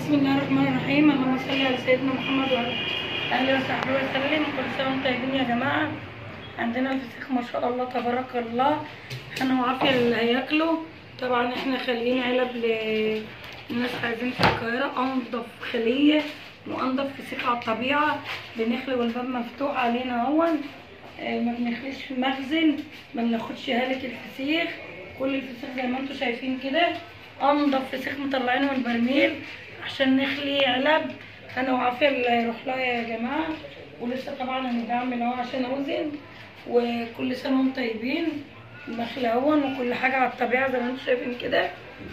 بسم الله الرحمن الرحيم اللهم صل على سيدنا محمد وعلى اله وصحبه وسلم كل سنه وانتم طيبين يا جماعه عندنا الفسيخ ما شاء الله تبارك الله انا وعافيه اللي هياكلوا طبعا احنا خاليين علب للناس عايزين في القاهره انضف خليه وانضف فسيخ على الطبيعه بنخلي والباب مفتوح علينا اهون آه، ما بنخليش في مخزن ما بناخدش هالة الفسيخ كل الفسيخ زي ما انتم شايفين كده انضف فسيخ مطلعينه من البرميل عشان نخلي علب انا وعافيه اللي هيروح لها يا جماعه ولسه طبعا انا بعمل اهو عشان اوزن وكل سنه وانتم طيبين مخلي اهون وكل حاجه على الطبيعه زي ما انتم شايفين كده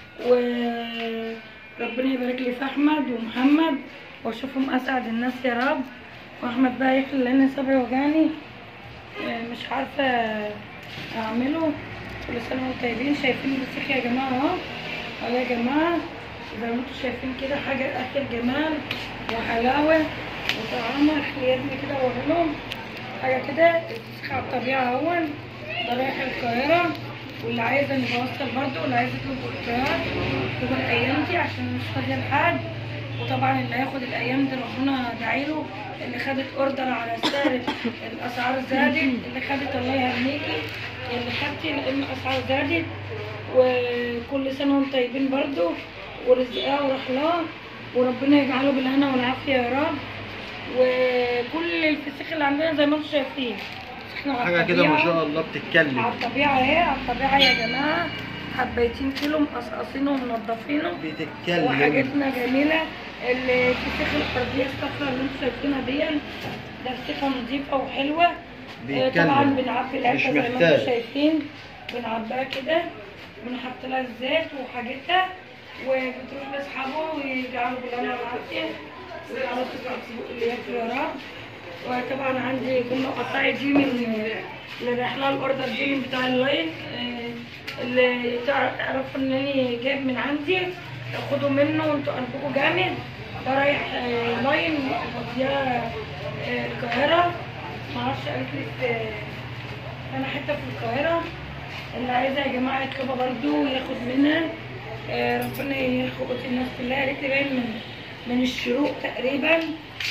وربنا يبارك لي في احمد ومحمد واشوفهم اسعد الناس يا رب واحمد بقى يخلي لان صبعي وجعني آه، مش عارفه اعمله كل سنه وانتم طيبين شايفين الفسيخ يا جماعه اهو اهو يا جماعه زي ما انتم شايفين كده حاجه اخر جمال وحلاوه وطعامه خليتني كده واقول حاجه كده الفسيخ على الطبيعه اهون ده رايح القاهره واللي عايزه نبقى وصل برضه واللي عايزه يطلب اختيار يطلب الايام دي عشان مش فاضيه لحد وطبعا اللي هياخد الايام دي ربنا داعيله اللي خدت اوردر على السعر الاسعار زادت اللي خدت الله يهنيكي اللي خدتي لان الاسعار زادت وكل سنه وانتم طيبين برضو ورزقها ورحلها وربنا يجعله بالهنا والعافيه يا رب وكل الفسيخ اللي عندنا زي ما انتم شايفين احنا على حاجه كده ما الطبيعة. شاء الله بتتكلم على الطبيعه اهي على الطبيعه يا جماعه حبيتين كيلو مقصقصينه ومنضفينه بتتكلم وحاجتنا جميله الفسيخ الفرديه الصفراء اللي انتم شايفينها دي ده فسيخه نظيفه وحلوه آه، بيتكلم. طبعا بنعبي العلبه مش زي ما انتم محتاج. شايفين بنعبيها كده بنحط لها الزيت وحاجتها وبتروح لاصحابه ويجعلوا بالهنا والعافيه ويجعلوا تبقى اللي ياكلوا يا رب وطبعا عندي جمله قطعي دي من اللي رايح لها الاوردر دي من بتاع اللاين آه، اللي تعرفوا ان انا جايب من عندي خدوا منه وانتوا قلبكم جامد ده رايح آه، لاين مودياه آه، القاهره معرفش قالت لي في انا حته في القاهره اللي عايزه يا جماعه يطلبها برضو ياخد منها آه، ربنا يخلق الناس كلها قالت لي باين من من الشروق تقريبا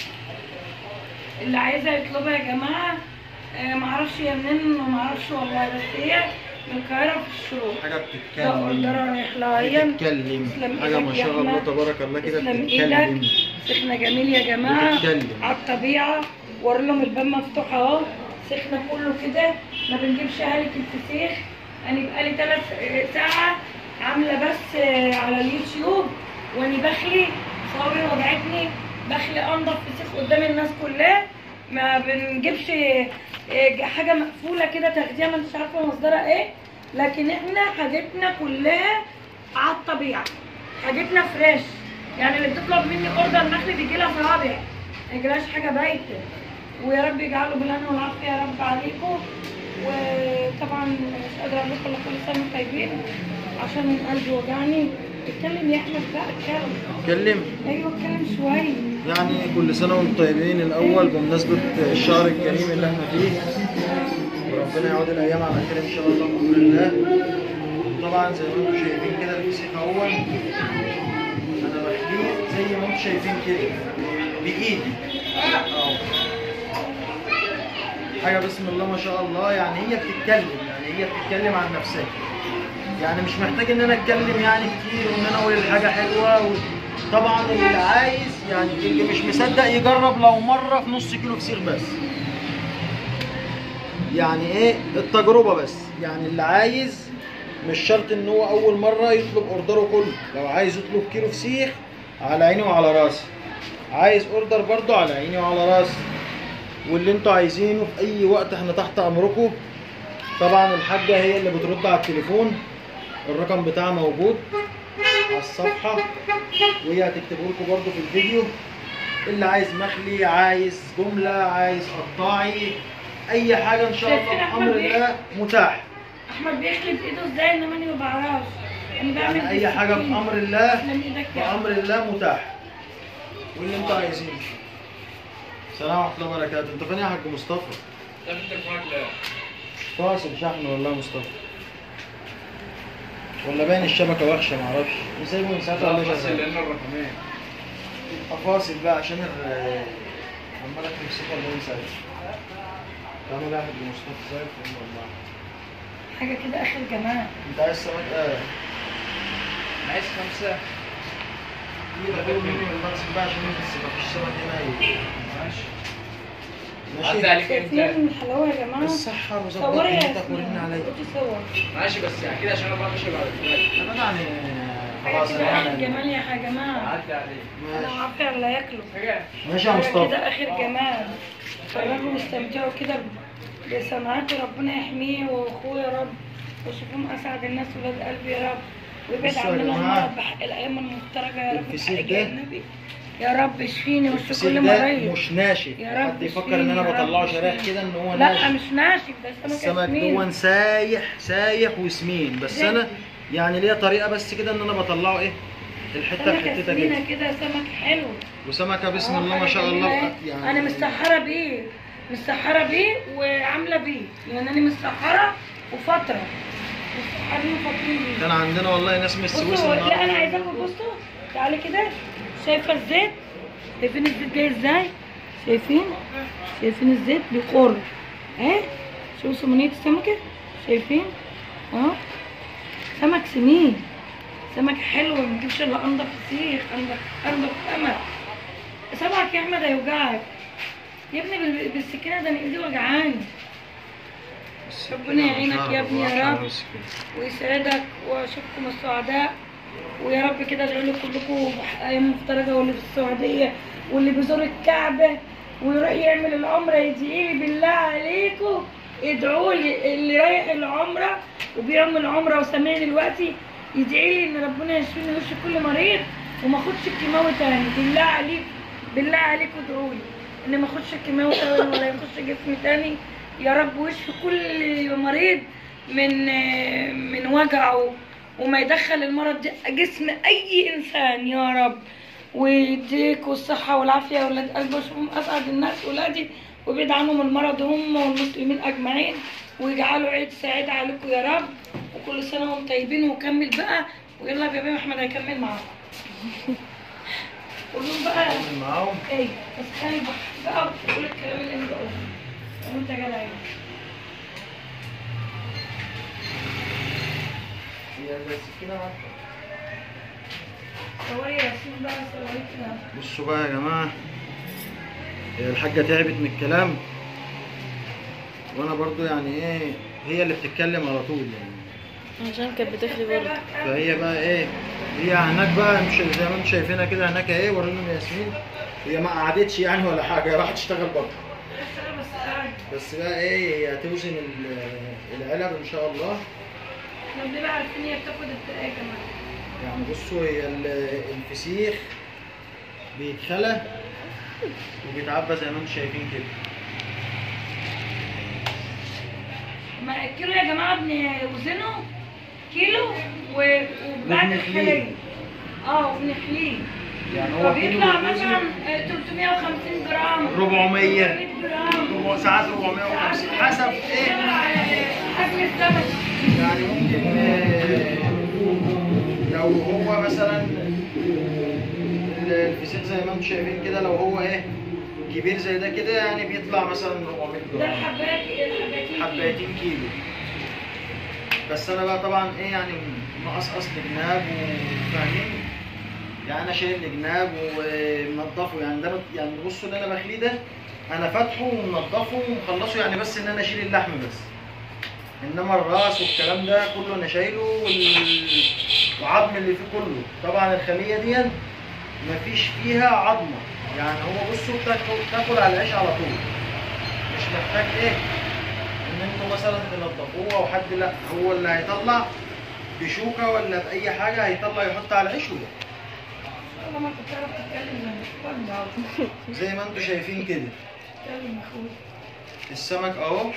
اللي عايزه يطلبها يا جماعه آه، معرفش هي منين ومعرفش والله بس هي من القاهره في الشروق حاجه ده بتتكلم اوردر رايح لها هي بتتكلم تسلم حاجه ما إيدك يا شاء الله أحمد. تبارك الله كده تسلم بتتكلم ايدك سخنه جميل يا جماعه بتتكلم. على الطبيعه ورا لهم الباب مفتوح اهو سخنه كله كده ما بنجيبش هالة الفسيخ انا بقالي ثلاث ساعه عامله بس آه، على اليوتيوب وانا بخلي صوابعي وجعتني بخلي انضف فسيخ قدام الناس كلها ما بنجيبش آه، حاجه مقفوله كده تاخديها ما انتش عارفه مصدرها ايه لكن احنا حاجتنا كلها على الطبيعه حاجتنا فريش يعني اللي بتطلب مني اوردر نخل بيجي لها صوابع ما يجيلهاش حاجه بايته ويا رب يجعله بالهنا والعافيه يا رب عليكم وطبعا مش قادره اقول لكم إلا كل سنه وانتم طيبين عشان قلبي وجعني اتكلم يا احمد بقى اتكلم بتتكلم ايوه اتكلم شويه يعني كل سنه وانتم طيبين الاول بمناسبه الشهر الكريم اللي احنا فيه وربنا يعود الايام على خير ان شاء الله بامر الله طبعا زي ما انتم شايفين كده الفسيخ اهو انا بحكيه زي ما انتم شايفين كده بايدي اهو حاجه بسم الله ما شاء الله يعني هي بتتكلم يعني هي بتتكلم عن نفسها يعني مش محتاج ان انا اتكلم يعني كتير وان انا اقول الحاجه حلوه و... طبعا اللي عايز يعني اللي مش مصدق يجرب لو مره في نص كيلو فسيخ بس يعني ايه التجربه بس يعني اللي عايز مش شرط ان هو اول مره يطلب اوردره كله لو عايز يطلب كيلو فسيخ على عيني وعلى راسي عايز اوردر برضو على عيني وعلى راسي واللي انتوا عايزينه في اي وقت احنا تحت امركم طبعا الحاجه هي اللي بترد على التليفون الرقم بتاعها موجود على الصفحه وهي هتكتبه لكم برضو في الفيديو اللي عايز مخلي عايز جمله عايز قطاعي اي حاجه ان شاء الله شايفين أحمد بامر بيه؟ الله متاح احمد بيخلي بايده ازاي انما انا ما بعرفش انا بعمل يعني اي حاجه بالسكين. بامر الله تسلم ايدك يا بامر الله متاح واللي انتوا عايزينه السلام ورحمه الله وبركاته انت فين يا حاج مصطفى لا انت معاك لا فاصل شحن والله مصطفى ولا باين الشبكه وحشه معرفش نسيبه من ساعتها ولا لا بس شغال لان الرقمين تبقى فاصل بقى عشان ال عمالك تمسكها اللي هو ساعتها انا قاعد لمصطفى زي الفل والله حاجه كده اخر جمال انت عايز سمك ايه؟ عايز خمسة دي بقول مني من المنصب بقى عشان بس مفيش سمك هنا ايه. ماشي ماشي عدى عليك امتى؟ شايفين الحلاوه يا جماعه بالصحة وظبط صوري يا نيتك ورن ياسمين عليا خدي صور ماشي بس كده عشان انا بقى ماشي بعد الفلاش انا يعني حاجه خلاص كده اخر انا جمال يا جماعه عدى عليك انا ماشي عارفه اللي هياكله حاجة ماشي يا حاجه مصطفى كده اخر جمال فرجوا واستمتعوا كده بصناعته ربنا يحميه واخوه يا رب ويشوفهم اسعد الناس ولاد قلبي يا رب ويبعد بصوا يا عننا جماعة، المرض بحق الايام المفترجه يا رب الفسيخ بحق ده- النبي يا رب اشفيني واشفي الفسيخ كل ده مريض مش ناشف يا رب حد يفكر اشفيني ان انا يا رب بطلعه شرايح اشفيني. كده ان هو لا ناشف مش ناشف ده سمك السمك ياسمين. دون سايح سايح وسمين بس زي- انا يعني ليا طريقه بس كده ان انا بطلعه ايه الحته سمك بحتتها كده ياسمينة كده سمك حلو وسمكه بسم آه، الله ما حاجة شاء جميلة الله إيه. يعني انا مستحره بيه مستحره بيه وعامله بيه يعني انا مستحره وفتره مستحرين وفاطرين بيه كان عندنا والله ناس من السويس بصوا لا انا النهارده عايزاكم بصوا تعالي كده شايفه الزيت شايفين الزيت جاي ازاي شايفين شايفين الزيت بيقر اهي شوفوا سمنيه السمكه شايفين اهو سمك سمين سمك حلو ما نجيبش الا انضف فسيخ انضف انضف سمك سمك يا احمد هيوجعك يا ابني بال- بالسكينه ده انا ايدي وجعاني ربنا يعينك يا ابني يا رب. ويسعدك واشوفكم السعداء ويا رب كده ادعوا لي كلكم ايام مفترجه واللي في السعوديه واللي بيزور الكعبه ويروح يعمل العمره يدعي لي بالله عليكم ادعوا لي اللي رايح العمره وبيعمل عمره وسامعني دلوقتي يدعي لي ان ربنا يشفيني ويشفي كل مريض وما اخدش الكيماوي تاني بالله عليك بالله عليكم ادعوا لي ان ما اخدش الكيماوي تاني ولا يخش جسمي تاني يا رب ويشفي كل مريض من من وجعه وما يدخل المرض ده جسم اي انسان يا رب ويديك الصحه والعافيه يا ولاد قلبي واشوفهم اسعد الناس ولادي ويبعد عنهم المرض هم والمسلمين اجمعين ويجعلوا عيد سعيد عليكم يا رب وكل سنه وانتم طيبين وكمل بقى ويلا يا بيبي احمد هيكمل معاكم قول لهم بقى عامل معاهم ايه بس خلي بقى بقول الكلام اللي انت قلته وانت جدع يعني. هي السكينه معاك. صوري يا ياسين بقى صوري كده بصوا بقى يا جماعه هي الحاجه تعبت من الكلام وانا برضو يعني ايه هي اللي بتتكلم على طول يعني عشان كانت بتخلي برضه فهي بقى ايه هي هناك بقى مش زي ما انتم شايفينها كده هناك ايه وري لهم ياسمين هي ما قعدتش يعني ولا حاجه هي راحت تشتغل بره بس بقى ايه هي هتوزن ال- العلب ان شاء الله احنا بنبقى عارفين هي بتاخد الدقايق كمان يعني بصوا هي ال- الفسيخ بيتخلى وبيتعبى زي ما انتم شايفين كده ما الكيلو يا جماعه بنوزنه كيلو و- وبعد وبنخليه. الخليه اه وبنخليه يعني هو كيلو فبيطلع بيتوزن مثلا آه، 350 جرام 400 400 جرام ربع ساعات 450 حسب ايه حجم السمك يعني ممكن آه، لو هو مثلا الفسيخ زي ما انتم شايفين كده لو هو ايه كبير زي ده كده يعني بيطلع مثلا 400 ده جرام الحبات الحباتين حبايتين كيلو بس انا بقى طبعا ايه يعني مقصقص لجناب وفاهمين يعني انا شايل لجناب ومنضفه يعني ده مت- يعني بصوا اللي انا بخليه ده انا فاتحه ومنضفه ومخلصه يعني بس ان انا اشيل اللحم بس انما الراس والكلام ده كله انا شايله وال- وعظم اللي فيه كله طبعا الخليه دي مفيش فيها عظمه يعني هو بصوا بتاكل تاكل على العيش على طول مش محتاج ايه ان انتوا مثلا تنضفوه او حد لا هو اللي هيطلع بشوكه ولا باي حاجه هيطلع يحط على العيش وده والله ما كنت تعرف تتكلم زي ما زي ما انتوا شايفين كده تتكلم يا اخويا السمك اهو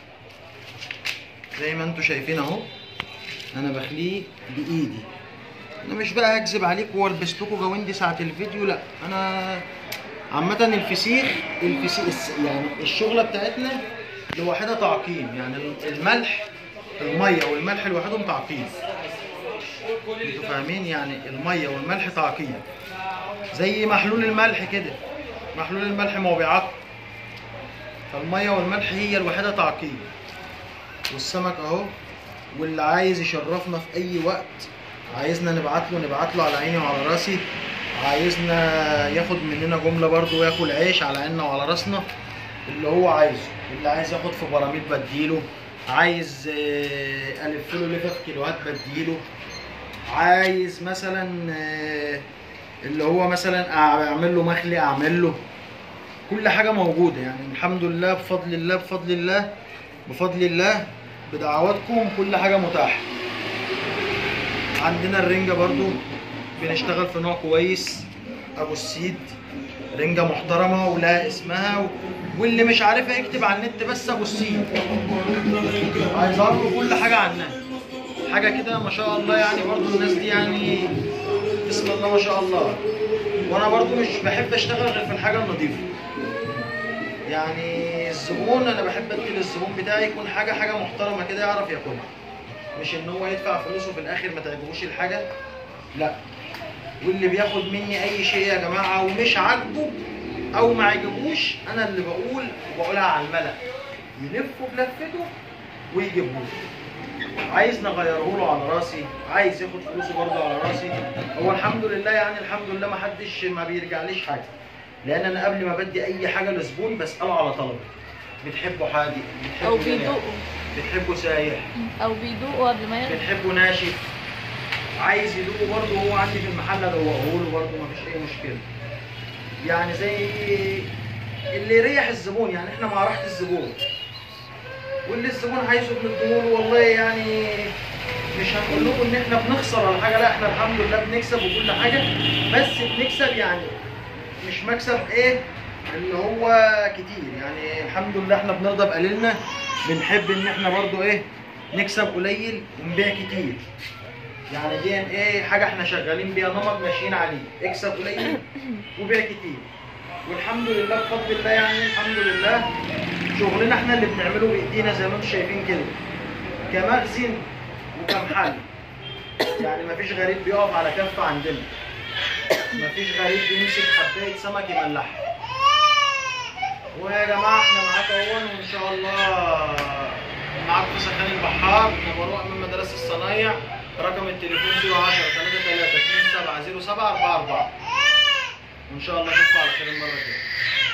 زي ما انتوا شايفين اهو انا بخليه بايدي انا مش بقى هكذب عليكم والبس لكم جواندي ساعه الفيديو لا انا عامه الفسيخ الفسيخ الس- يعني الشغله بتاعتنا لوحدها تعقيم يعني الملح الميه والملح لوحدهم تعقيم انتوا فاهمين يعني الميه والملح تعقيم زي محلول الملح كده محلول الملح ما هو بيعقم فالميه والملح هي الوحيده تعقيم والسمك اهو واللي عايز يشرفنا في اي وقت عايزنا نبعت له نبعت له على عيني وعلى راسي عايزنا ياخد مننا جمله برضو وياكل عيش على عيننا وعلى راسنا اللي هو عايزه اللي عايز ياخد في براميل بديله عايز آه، الف له لفه كيلوهات بديله عايز مثلا آه، اللي هو مثلا اعمل له مخلي اعمل له كل حاجه موجوده يعني الحمد لله بفضل الله بفضل الله بفضل الله بدعواتكم كل حاجه متاحه عندنا الرنجه برضو بنشتغل في نوع كويس ابو السيد رنجه محترمه ولها اسمها و... واللي مش عارفها يكتب على النت بس ابو السيد هيظهر له كل حاجه عنها حاجه كده ما شاء الله يعني برضو الناس دي يعني بسم الله ما شاء الله وانا برضو مش بحب اشتغل غير في الحاجه النظيفه يعني الزبون انا بحب ادي للزبون بتاعي يكون حاجه حاجه محترمه كده يعرف ياكلها مش ان هو يدفع فلوسه في الاخر ما تعجبوش الحاجه لا واللي بياخد مني اي شيء يا جماعه ومش عاجبه او ما عجبوش انا اللي بقول وبقولها على الملأ يلفوا بلفته ويجيبوه عايز نغيره له على راسي عايز ياخد فلوسه برضه على راسي هو الحمد لله يعني الحمد لله ما حدش ما بيرجعليش حاجه لان انا قبل ما بدي اي حاجه لزبون بساله على طلبه بتحبه حادق بتحبه او ناعم، بيدوقوا بتحبه سايح او بيدوقوا قبل ما ياخدوا بتحبه ناشف عايز يدوقه برضه هو عندي في المحل ادوقه له برضه مفيش اي مشكله يعني زي اللي يريح الزبون يعني احنا مع راحه الزبون واللي الزبون عايزه بنديهوله والله يعني مش هنقول لكم ان احنا بنخسر ولا حاجه لا احنا الحمد لله بنكسب وكل حاجه بس بنكسب يعني مش مكسب ايه اللي هو كتير يعني الحمد لله احنا بنرضى بقليلنا بنحب ان احنا برضو ايه نكسب قليل ونبيع كتير يعني دي ايه حاجه احنا شغالين بيها نمط ماشيين عليه اكسب قليل وبيع كتير والحمد لله بفضل الله يعني الحمد لله شغلنا احنا اللي بنعمله بايدينا زي ما انتم شايفين كده كمخزن وكمحل يعني مفيش غريب بيقف على كفه عندنا مفيش غريب بيمسك حبايه سمك يملحها ويا جماعه احنا معاك اهون وان شاء الله معاك في سكن البحار نمروء من مدرسه الصنايع رقم التليفون 010 33 2707 44 وان شاء الله اشوفكم على خير المره الجايه